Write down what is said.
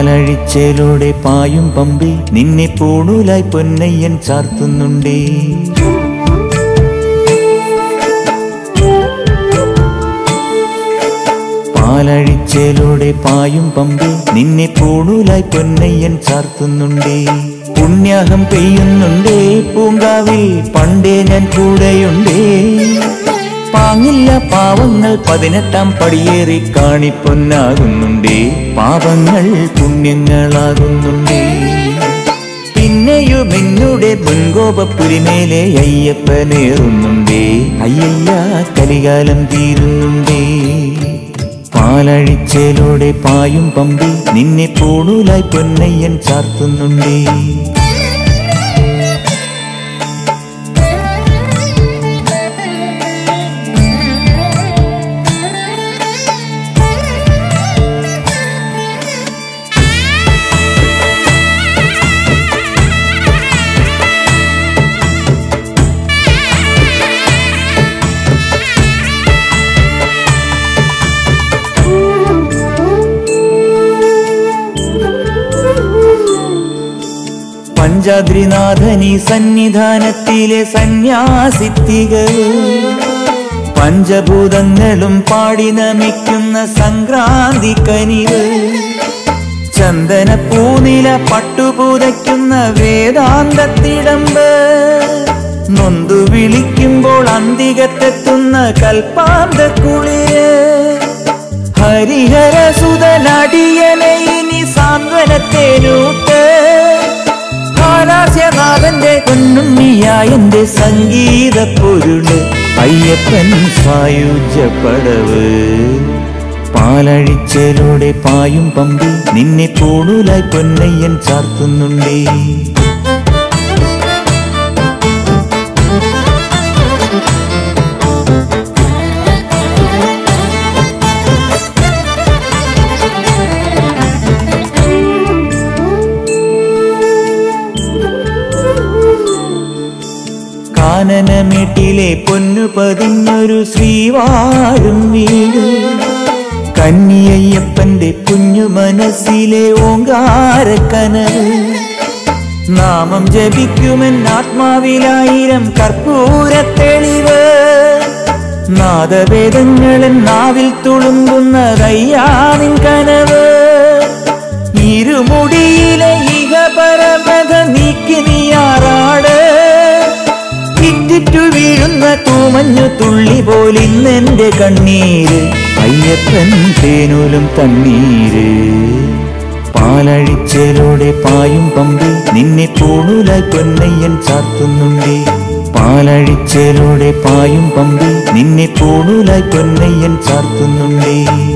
പാലഴിച്ചേലൂടെ പായും പമ്പി നിന്നെ പൂണൂലായി പൊന്നയ്യൻ ചാർത്തുന്നുണ്ടേ പാലഴിച്ചേലൂടെ പായും പമ്പി നിന്നെ പൂണൂലായി പൊന്നയ്യൻ ചാർത്തുന്നുണ്ടേ പുണ്യാഹം പെയ്യുന്നുണ്ടേ പൂങ്കാവിൽ പണ്ടേ ഞാൻ കൂടെയുണ്ടേ പാങ്ങില്ല പാവങ്ങൾ പതിനെട്ടാം പടിയേറി കാണിപ്പൊന്നാകുന്നുണ്ടേ പാപങ്ങൾ പുണ്യങ്ങളാകുന്നുണ്ടേ പിന്നെയും എന്നുടെ മുൻകോപപ്പുരിമേലെ അയ്യപ്പനേറുന്നുണ്ടേ അയ്യയ്യ കലികാലം തീരുന്നുണ്ടേ പാലഴിച്ചേലൂടെ പായും പമ്പി നിന്നെ പൂണൂലായി പൊന്നയ്യൻ ചാർത്തുന്നുണ്ടേ പഞ്ചാദ്രിനാഥനി സന്നിധാനത്തിലെ സന്യാസിത്തികൾ പഞ്ചഭൂതങ്ങളും പാടി നമിക്കുന്ന സംക്രാന്തി കനിവ് ചന്ദന പൂനില പട്ടുപൂതയ്ക്കുന്ന വേദാന്തത്തിടമ്പ് നൊന്തു വിളിക്കുമ്പോൾ അന്തികത്തെത്തുന്ന കൽപ്പാന്ത കുളിര് ഹരിഹര സുതനടിയനെ ഇനി സാന്ത്വനത്തേനൂട്ട് ഹാലാസ്യനാഥന്റെ പൊന്നുണ്ണിയായന്റെ സംഗീത പൊരുള് അയ്യപ്പൻ സായുജ്യപ്പടവ് പാലഴിച്ചേലൂടെ പായും പമ്പി നിന്നെ പൂണൂലായി പൊന്നയ്യൻ ചാർത്തുന്നുണ്ടേ കാനനമേട്ടിലെ പൊന്നു പതിഞ്ഞൊരു ശ്രീവാഴും വീട് കന്നിയയ്യപ്പന്റെ കുഞ്ഞു മനസ്സിലെ ഓങ്കാരക്കനവ് നാമം ജപിക്കുമെൻ ആത്മാവിലായിരം കർപ്പൂര തെളിവ് നാദവേദങ്ങളൻ നാവിൽ തുളുമ്പുന്നതയ്യാനിൻ കനവ് ഇരുമുടിയിലെ ഇഹപരമത നീക്കി നീയാറാട് ഇറ്റിറ്റു വീഴുന്ന തൂമഞ്ഞു തുള്ളി പോലിന്നെന്റെ കണ്ണീര് അയ്യപ്പൻ തേനൂലും തണ്ണീര് പാലഴിച്ചേലൂടെ പായും പമ്പി നിന്നെ പൂണൂലായി പൊന്നയ്യൻ ചാർത്തുന്നുണ്ടേ പാലഴിച്ചേലൂടെ പായും പമ്പി നിന്നെ പൂണൂലായി പൊന്നയ്യൻ ചാർത്തുന്നുണ്ടേ